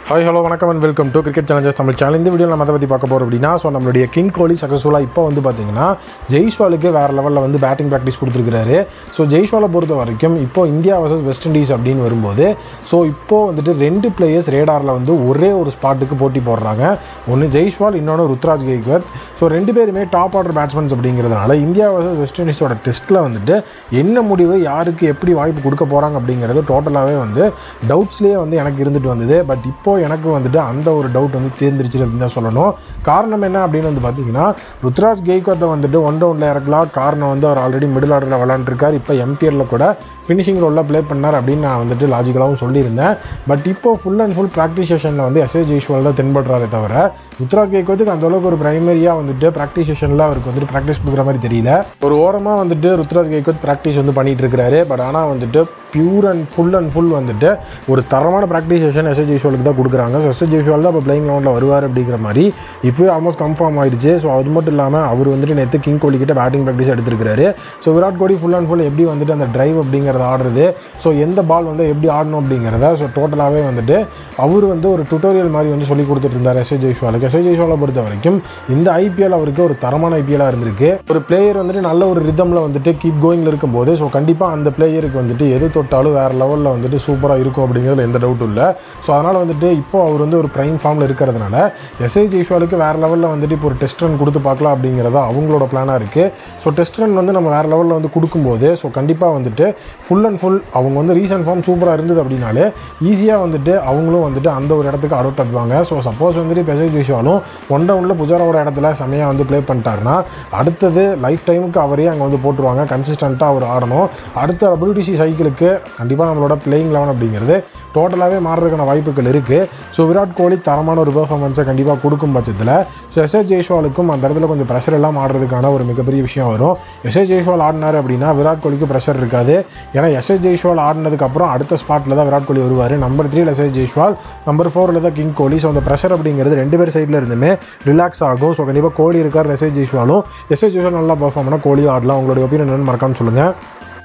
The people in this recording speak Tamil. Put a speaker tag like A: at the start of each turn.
A: ஹாய் ஹலோ வணக்கம் and welcome to cricket challengers Tamil channel இந்த வீடியோ நம்ம அதை பற்றி பார்க்க போகிறோம் அப்படின்னா ஸோ நம்மளுடைய கிங் கோலி சக்ஸஸ்ஃபுல்லாக இப்போ வந்து பார்த்தீங்கன்னா ஜெய்ஸ்வாலுக்கு வேறு லெவலில் வந்து பேட்டிங் ப்ராக்டிஸ் கொடுத்துருக்காரு ஸோ ஜெய்ஸ்வாலை பொறுத்த வரைக்கும் இப்போ இந்தியா வர்சஸ் வெஸ்ட் இண்டீஸ் அப்படின்னு வரும்போது ஸோ இப்போ வந்துட்டு ரெண்டு பிளேயர்ஸ் ரேடாரில் வந்து ஒரே ஒரு ஸ்பாட்டுக்கு போட்டி போடுறாங்க ஒன்று ஜெய்ஸ்வால் இன்னொன்று ருத்ராஜ் கெய்க்வத் ஸோ ரெண்டு பேருமே டாப் ஆர்டர் பேட்ஸ்மேன்ஸ் அப்படிங்கிறதுனால இந்தியா வர்சஸ் வெஸ்ட் இண்டீஸோட டெஸ்ட்டில் வந்துட்டு என்ன முடிவு யாருக்கு எப்படி வாய்ப்பு கொடுக்க போகிறாங்க அப்படிங்கிறது டோட்டலாகவே வந்து டவுட்ஸ்லேயே வந்து எனக்கு இருந்துட்டு வந்தது பட் இப்போ எனக்கு வந்துட்டு அந்த ஒரு டவுட் வந்து தேர்ந்துருச்சு அப்படின்னு தான் சொல்லணும் காரணம் என்ன அப்படின்னு வந்து பார்த்தீங்கன்னா ருத்ராஜ் கெய்கோத்தை வந்துட்டு ஒன் டவுனில் இறக்கலாம் காரணம் வந்து அவர் ஆல்ரெடி மிடில் ஆர்டரில் விளாண்டுருக்கார் இப்போ எம்பிஎல்ல கூட ஃபினிஷிங் ரோலில் ப்ளே பண்ணார் அப்படின்னு நான் வந்துட்டு லாஜிக்கலாகவும் சொல்லியிருந்தேன் பட் இப்போ ஃபுல் அண்ட் ஃபுல் ப்ராக்டிஸ் செஷனில் வந்து எஸ்ஏ ஜெய்ஸ்வால் தான் தென்படுறாரே தவிர ருத்ராஜ் கெய்கோத்துக்கு அந்த அளவுக்கு ஒரு பிரைமரியாக வந்துட்டு ப்ராக்டிஸ் செஷனில் அவருக்கு வந்துட்டு ப்ராக்டிஸ் கொடுக்குற மாதிரி தெரியல ஒரு ஓரமாக வந்துட்டு ருத்ராஜ் கெய்கோத் ப்ராக்டிஸ் வந்து பண்ணிட்டு இருக்கிறாரு பட் ஆனால் வந்துட்டு pure and full and full வந்துட்டு ஒரு தரமான ப்ராக்டிஸ் செஷன் எஸ்ஏ ஜெய்ஸ்வாலுக்கு தான் கொடுக்குறாங்க ஸோ எஸ்ஏ ஜெய்ஸ்வால் தான் இப்போ பிளேயிங் கிரவுண்டில் வருவார் அப்படிங்கிற மாதிரி இப்போவே ஆல்மோஸ்ட் கன்ஃபார்ம் ஆயிடுச்சு ஸோ அது மட்டும் இல்லாமல் அவர் வந்துட்டு நேற்று கிங் கோலி கிட்ட பேட்டிங் ப்ராக்டிஸ் எடுத்திருக்காரு so Virat Kohli full and full எப்படி வந்துட்டு அந்த டிரைவ் அப்படிங்கிறத ஆடுறது ஸோ எந்த பால் வந்து எப்படி ஆடணும் அப்படிங்கிறத ஸோ டோட்டலாகவே வந்துட்டு அவர் வந்து ஒரு டுட்டோரியல் மாதிரி வந்து சொல்லி கொடுத்துட்டு இருந்தார் எஸ்ஏ ஜெய்ஸ்வாலுக்கு எஸ்ஏ ஜெய்ஸ்வாலை பொறுத்த வரைக்கும் இந்த ஐபிஎல் அவருக்கு ஒரு தரமான ஐபிஎல்லாக இருந்திருக்கு ஒரு பிளேயர் வந்துட்டு நல்ல ஒரு ரிதமில் வந்துட்டு கீப் கோயிங்கில் இருக்கும்போது ஸோ கண்டிப்பாக அந்த பிளேயருக்கு வந்துட்டு எது தொட்டாலும் வேறு லெவலில் வந்துட்டு சூப்பராக இருக்கும் அப்படிங்கிறதுல எந்த டவுட்டும் இல்லை ஸோ அதனால் வந்துட்டு இப்போ அவர் வந்து ஒரு ப்ரைம் ஃபார்மில் இருக்கிறதுனால எஸ்ஐ ஜெய்ஸ்வாலுக்கு வேறு லெவலில் வந்துட்டு இப்போ ஒரு டெஸ்ட் ரன் கொடுத்து பார்க்கலாம் அப்படிங்கிறதா அவங்களோட பிளானாக இருக்குது ஸோ டெஸ்ட் ரன் வந்து நம்ம வேறு லெவலில் வந்து கொடுக்கும்போது ஸோ கண்டிப்பாக வந்துட்டு ஃபுல் அண்ட் ஃபுல் அவங்க வந்து ரீசன்ட் ஃபார்ம் சூப்பராக இருந்தது அப்படின்னாலே ஈஸியாக வந்துட்டு அவங்களும் வந்துட்டு அந்த ஒரு இடத்துக்கு அடாப்ட் ஆகுவாங்க ஸோ சப்போஸ் வந்துட்டு இப்போ எஸ்ஐ ஜெய்ஸ்வாலும் ஒன் டவுனில் புஜாராவோட இடத்துல செமையாக வந்து ப்ளே பண்ணிட்டாருன்னா அடுத்தது லைஃப் டைமுக்கு அவரே அங்கே வந்து போட்டுருவாங்க கன்சிஸ்டண்ட்டாக அவர் ஆடணும் அடுத்த டபிள்யூடிசி சைக்கிளுக்கு கண்டிப்பாக நம்மளோட பிளேயிங் லெவன் அப்படிங்கிறது டோட்டலாகவே மாறுறதுக்கான வாய்ப்புகள் இருக்குது ஸோ விராட் கோலி தரமான ஒரு பெர்ஃபார்மன்ஸை கண்டிப்பாக கொடுக்கும் பட்சத்தில் ஸோ எஸ்ஏ ஜெய்ஸ்வாலுக்கும் அந்த இடத்துல கொஞ்சம் ப்ரெஷர் எல்லாம் ஆடுறதுக்கான ஒரு மிகப்பெரிய விஷயம் வரும் எஸ்ஏ ஜெய்ஸ்வால் ஆடினார் அப்படின்னா விராட் கோலிக்கு ப்ரெஷர் இருக்காது ஏன்னா எஸ்ஏ ஜெய்ஸ்வால் ஆடினதுக்கப்புறம் அடுத்த ஸ்பாட்டில் தான் விராட் கோலி வருவார் நம்பர் த்ரீல எஸ்ஏ ஜெய்ஸ்வால் நம்பர் ஃபோரில் தான் கிங் கோலி ஸோ அந்த ப்ரெஷர் அப்படிங்கிறது ரெண்டு பேர் சைடில் இருந்துமே ரிலாக்ஸ் ஆகும் ஸோ கண்டிப்பாக கோலி இருக்கார் எஸ்ஏ ஜெய்ஸ்வாலும் எஸ்ஏ ஜெய்ஸ்வால் நல்லா பர்ஃபார்ம் பண்ணால் கோலியும் ஆடலாம் உங்களுடைய ஒப்பீனியன் என்னன்னு மறக்காம சொல்லுங்கள்